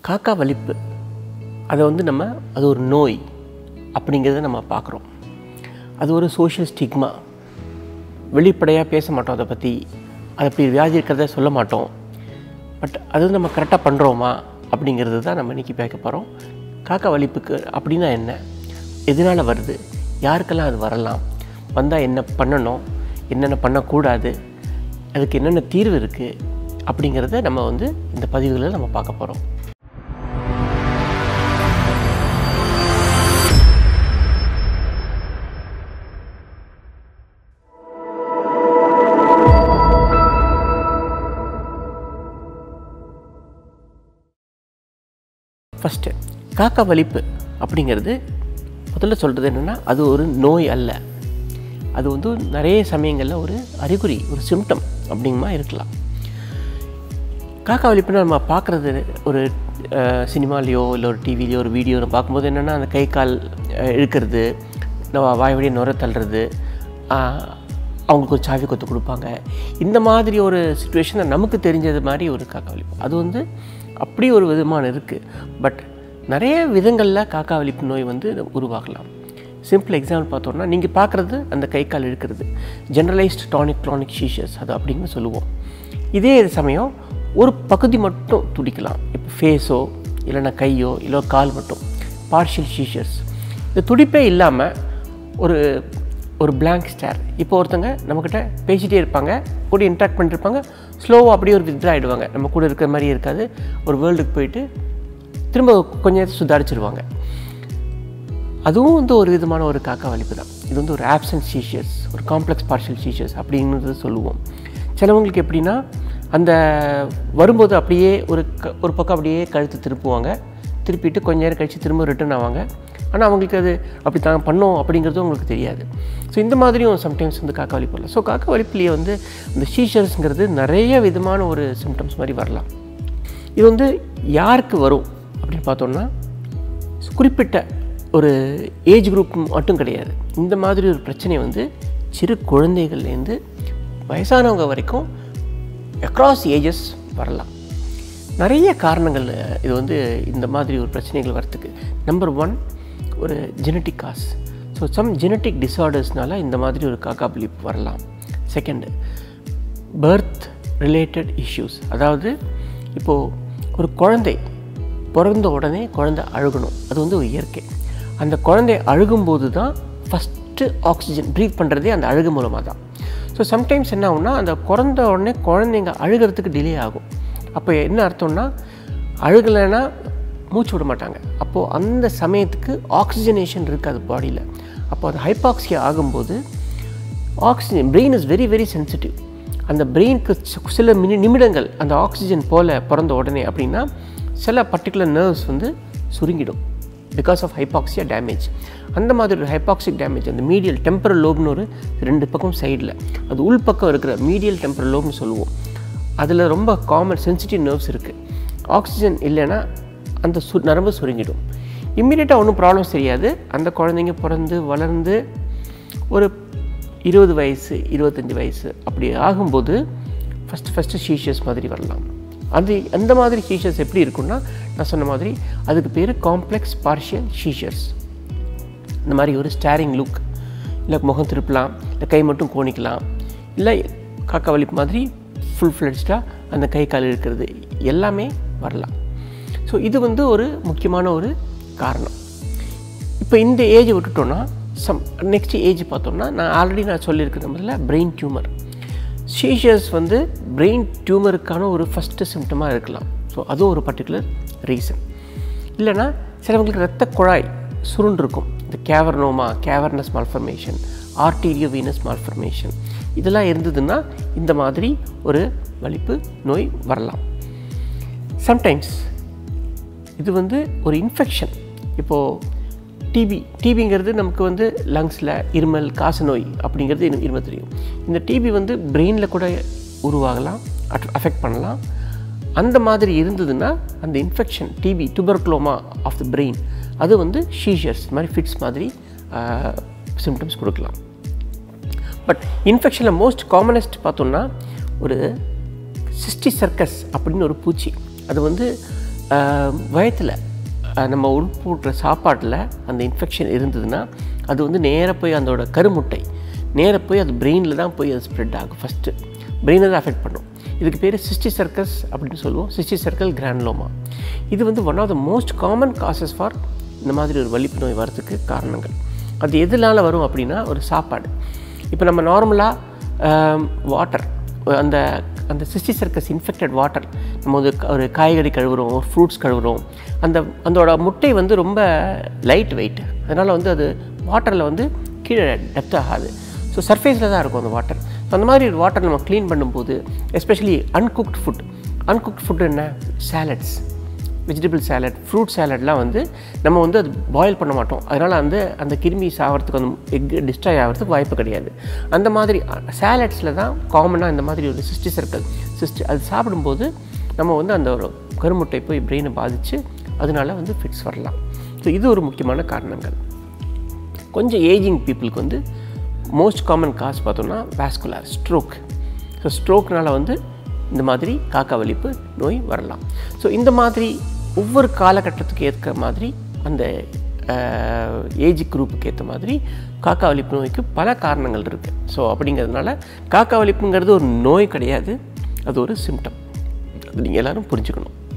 காக்கா வலிப்பு அதை வந்து நம்ம அது ஒரு நோய் அப்படிங்கிறத நம்ம பார்க்குறோம் அது ஒரு சோஷியல் ஸ்டிக்மா வெளிப்படையாக பேச மாட்டோம் அதை பற்றி அதை அப்படி வியாதி இருக்கிறத சொல்ல மாட்டோம் பட் அது நம்ம கரெக்டாக பண்ணுறோமா அப்படிங்கிறது தான் நம்ம இன்றைக்கி பேக்க போகிறோம் காக்கா வலிப்புக்கு அப்படின்னா என்ன எதனால் வருது யாருக்கெல்லாம் அது வரலாம் வந்தால் என்ன பண்ணணும் என்னென்ன பண்ணக்கூடாது அதுக்கு என்னென்ன தீர்வு இருக்குது அப்படிங்கிறத நம்ம வந்து இந்த பதிவுகளில் நம்ம பார்க்க போகிறோம் ஃபஸ்ட்டு காக்கா வலிப்பு அப்படிங்கிறது முதல்ல சொல்கிறது என்னென்னா அது ஒரு நோய் அல்ல அது வந்து நிறைய சமயங்களில் ஒரு அறிகுறி ஒரு சிம்டம் அப்படிங்கமா இருக்கலாம் காக்கா வலிப்புனா நம்ம பார்க்குறது ஒரு சினிமாலேயோ இல்லை ஒரு டிவிலையோ ஒரு வீடியோ பார்க்கும்போது என்னென்னா அந்த கை கால் அஹ், இழுக்கிறது நம்ம வாய் வழியை நுர தள்ளுறது ஆஹ், அவங்களுக்கு ஒரு சாவி கொத்து கொடுப்பாங்க இந்த மாதிரி ஒரு சுச்சுவேஷனை நமக்கு தெரிஞ்சது மாதிரி ஒரு காக்கா வலிப்பு அது வந்து அப்படி ஒரு விதமான இருக்குது பட் நிறைய விதங்களில் காக்கா வலிப்பு நோய் வந்து உருவாகலாம் சிம்பிள் எக்ஸாம்பிள் பார்த்தோம்னா நீங்கள் பார்க்குறது அந்த கை கால் இழுக்கிறது ஜென்ரலைஸ்ட் டானிக் க்ளானிக் ஷீஷஸ் அது அப்படின்னு சொல்லுவோம் இதே சமயம் ஒரு பகுதி மட்டும் துடிக்கலாம் இப்போ ஃபேஸோ இல்லைன்னா கையோ இல்லை கால் மட்டும் பார்ஷியல் ஷீஷஸ் இந்த துடிப்பே இல்லாமல் ஒரு ஒரு blank ஸ்டார் இப்போ ஒருத்தங்க நம்மக்கிட்ட பேசிகிட்டே இருப்பாங்க கூட இன்ட்ராக்ட் பண்ணிருப்பாங்க ஸ்லோவாக அப்படியே ஒரு வித்ரா ஆகிடுவாங்க நம்ம கூட இருக்கிற மாதிரியே இருக்காது ஒரு வேர்ல்டுக்கு போயிட்டு திரும்ப கொஞ்ச நேரத்தை சுதாரிச்சிருவாங்க அதுவும் வந்து ஒரு விதமான ஒரு காக்கா வலிப்பு தான் இது வந்து ஒரு ஆப்சன்ட் சீஷியஸ் ஒரு காம்ப்ளெக்ஸ் பார்ஷியல் சீஷியஸ் அப்படிங்கிறது சொல்லுவோம் சிலவங்களுக்கு எப்படின்னா அந்த வரும்போது அப்படியே ஒரு க ஒரு பக்கம் அப்படியே கழுத்து திருப்புவாங்க திருப்பிட்டு கொஞ்ச நேரம் கழித்து திரும்ப ரிட்டர்ன் ஆவாங்க ஆனால் அவங்களுக்கு அது அப்படி தான் பண்ணோம் அப்படிங்கிறது உங்களுக்கு தெரியாது ஸோ இந்த மாதிரியும் சம்டைம்ஸ் வந்து காக்கா வலிப்பு வரலாம் ஸோ காக்கா வலிப்புலேயே வந்து இந்த சீஷர்ஸுங்கிறது நிறைய விதமான ஒரு சிம்டம்ஸ் மாதிரி வரலாம் இது வந்து யாருக்கு வரும் அப்படின்னு பார்த்தோம்னா குறிப்பிட்ட ஒரு ஏஜ் குரூப் மட்டும் கிடையாது இந்த மாதிரி ஒரு பிரச்சனை வந்து சிறு குழந்தைகள்லேருந்து வயசானவங்க வரைக்கும் அக்ராஸ் ஏஜஸ் வரலாம் நிறைய காரணங்கள் இது வந்து இந்த மாதிரி ஒரு பிரச்சனைகள் வரத்துக்கு நம்பர் ஒன் ஒரு genetic cause so some genetic டிசார்டர்ஸ்னால இந்த மாதிரி ஒரு காக்கா பிலிப் வரலாம் செகண்டு பர்த் ரிலேட்டட் இஷ்யூஸ் அதாவது இப்போது ஒரு குழந்தை பிறந்த உடனே குழந்தை அழுகணும் அது வந்து ஒரு இயற்கை அந்த குழந்தை அழுகும்போது தான் ஃபஸ்ட்டு ஆக்சிஜன் ப்ரீத் பண்ணுறதே அந்த அழுகு மூலமாக தான் ஸோ சம்டைம்ஸ் என்ன ஆகும்னா அந்த பிறந்த உடனே குழந்தைங்க அழுகிறதுக்கு டிலே ஆகும் அப்போ என்ன அர்த்தம்னா அழுகலைன்னா மூச்சு விட மாட்டாங்க அப்போது அந்த சமயத்துக்கு ஆக்சிஜனேஷன் இருக்காது பாடியில் அப்போ அது ஹைபாக்சியா ஆகும்போது oxygen brain is very very sensitive அந்த பிரெயினுக்கு சில மினி நிமிடங்கள் அந்த ஆக்சிஜன் போல பிறந்த உடனே அப்படின்னா சில பர்டிகுலர் நர்வ்ஸ் வந்து சுருங்கிடும் பிகாஸ் ஆஃப் ஹைபாக்சியா டேமேஜ் அந்த மாதிரி ஒரு ஹைபாக்சிக் டேமேஜ் அந்த மீடியல் டெம்பரல் லோப்னு ஒரு ரெண்டு பக்கம் சைடில் அது உள் பக்கம் இருக்கிற மீடியல் டெம்பரல் லோப்னு சொல்லுவோம் அதில் ரொம்ப காமன் சென்சிட்டிவ் நர்வ்ஸ் இருக்குது ஆக்சிஜன் இல்லைன்னா அந்த சு நரம்பு சுருங்கிடும் இம்மீடியட்டாக ஒன்றும் ப்ராப்ளம்ஸ் தெரியாது அந்த குழந்தைங்க பிறந்து வளர்ந்து ஒரு இருபது வயசு இருபத்தஞ்சி வயசு அப்படி ஆகும்போது ஃபஸ்ட்டு ஃபஸ்ட்டு ஷீஷஸ் மாதிரி வரலாம் அது அந்த மாதிரி ஷீஷஸ் எப்படி இருக்குன்னா நான் சொன்ன மாதிரி அதுக்கு பேர் காம்ப்ளெக்ஸ் பார்ஷியல் ஷீஷர்ஸ் இந்த மாதிரி ஒரு ஸ்டாரிங் லுக் இல்லை முகம் திருப்பலாம் இல்லை கை மட்டும் கோணிக்கலாம் இல்லை காக்கா வலிப்பு மாதிரி ஃபுல் ஃப்ளெட்ஸ்டாக அந்த கை கால் இருக்கிறது எல்லாமே வரலாம் ஸோ இது வந்து ஒரு முக்கியமான ஒரு காரணம் இப்போ இந்த ஏஜ் விட்டுட்டோன்னா சம் நெக்ஸ்ட் ஏஜ் பார்த்தோம்னா நான் ஆல்ரெடி நான் சொல்லியிருக்கிறது முதல்ல பிரெயின் டியூமர் சீஷர்ஸ் வந்து பிரெயின் டியூமருக்கான ஒரு ஃபஸ்ட்டு சிம்டமாக இருக்கலாம் ஸோ அதுவும் ஒரு பர்டிகுலர் ரீசன் இல்லைன்னா சிலவங்களுக்கு ரத்த குழாய் சுருண்டிருக்கும் இந்த cavernoma cavernous malformation arteriovenous malformation இதெல்லாம் இருந்ததுன்னா இந்த மாதிரி ஒரு வலிப்பு நோய் வரலாம் சம்டைம்ஸ் இது வந்து ஒரு இன்ஃபெக்ஷன் இப்போது டிபி டிபிங்கிறது நமக்கு வந்து லங்ஸில் இருமல் காச நோய் அப்படிங்கிறது எனக்கு இருமல் தெரியும் இந்த டிபி வந்து பிரெயினில் கூட உருவாகலாம் அஃபெக்ட் பண்ணலாம் அந்த மாதிரி இருந்ததுன்னா அந்த infection TB tuberculoma of the brain அது வந்து ஷீஷர்ஸ் மாதிரி ஃபிட்ஸ் மாதிரி சிம்டம்ஸ் கொடுக்கலாம் பட் இன்ஃபெக்ஷனில் மோஸ்ட் காமனஸ்ட் பார்த்தோம்னா ஒரு சிஸ்டி சர்க்கஸ் அப்படின்னு ஒரு பூச்சி அது வந்து வயத்தில் நம்ம உட்புற சாப்பாட்டில் அந்த இன்ஃபெக்ஷன் இருந்ததுன்னா அது வந்து நேராக போய் அதோட கருமுட்டை நேராக போய் அது பிரெயினில் தான் போய் அது ஸ்ப்ரெட் ஆகும் ஃபஸ்ட்டு பிரெயினை தான் அஃபெக்ட் பண்ணும் இதுக்கு பேர் சிஸ்டி சர்க்கஸ் அப்படின்னு சொல்லுவோம் சிஸ்டி சர்க்கல் கிராண்ட்லோமா இது வந்து one of the most common causes for இந்த மாதிரி ஒரு வலிப்பு நோய் வரதுக்கு காரணங்கள் அது எதனால வரும் அப்படின்னா ஒரு சாப்பாடு இப்போ நம்ம நார்மலாக வாட்டர் அந்த அந்த சிஸ்டி சர்க்கஸ் இன்ஃபெக்டட் வாட்டர் நம்ம வந்து ஒரு காய்கறி கழுவுறோம் ஒரு ஃப்ரூட்ஸ் கழுவுறோம் அந்த அதோட முட்டை வந்து ரொம்ப லைட் வெயிட் அதனால் வந்து அது வாட்டரில் வந்து கீழே டெப்த் ஆகாது ஸோ சர்ஃபேஸில் தான் இருக்கும் அந்த வாட்டர் ஸோ அந்த மாதிரி ஒரு வாட்டர் நம்ம க்ளீன் பண்ணும்போது especially uncooked food uncooked food என்ன சாலட்ஸ் வெஜிடபிள் சேலட் ஃப்ரூட் சேலட்லாம் வந்து நம்ம வந்து அது பாயில் பண்ண மாட்டோம் அதனால் வந்து அந்த கிருமி சாகிறதுக்கு அந்த எக் டிஸ்ட்ராய் ஆகிறதுக்கு வாய்ப்பு கிடையாது அந்த மாதிரி சேலட்ஸில் தான் காமனாக இந்த மாதிரி ஒரு சிஸ்டி சர்க்கிள் சிஸ்டி அது சாப்பிடும்போது நம்ம வந்து அந்த ஒரு கருமுட்டை போய் பிரெயினை பாதித்து அதனால வந்து ஃபிட்ஸ் வரலாம் ஸோ இது ஒரு முக்கியமான காரணங்கள் கொஞ்சம் ஏஜிங் பீப்புளுக்கு வந்து மோஸ்ட் காமன் காஸ் பார்த்தோம்னா வேஸ்குலர் ஸ்ட்ரோக் ஸோ ஸ்ட்ரோக்னால் வந்து இந்த மாதிரி காக்கா வலிப்பு நோய் வரலாம் ஸோ இந்த மாதிரி ஒவ்வொரு காலகட்டத்துக்கு ஏற்ற மாதிரி அந்த ஏஜ் குரூப்புக்கு ஏற்ற மாதிரி காக்கா வலிப்பு நோய்க்கு பல காரணங்கள் இருக்குது ஸோ அப்படிங்கிறதுனால காக்கா வலிப்புங்கிறது ஒரு நோய் கிடையாது அது ஒரு சிம்டம் அது நீங்கள் எல்லோரும் புரிஞ்சுக்கணும்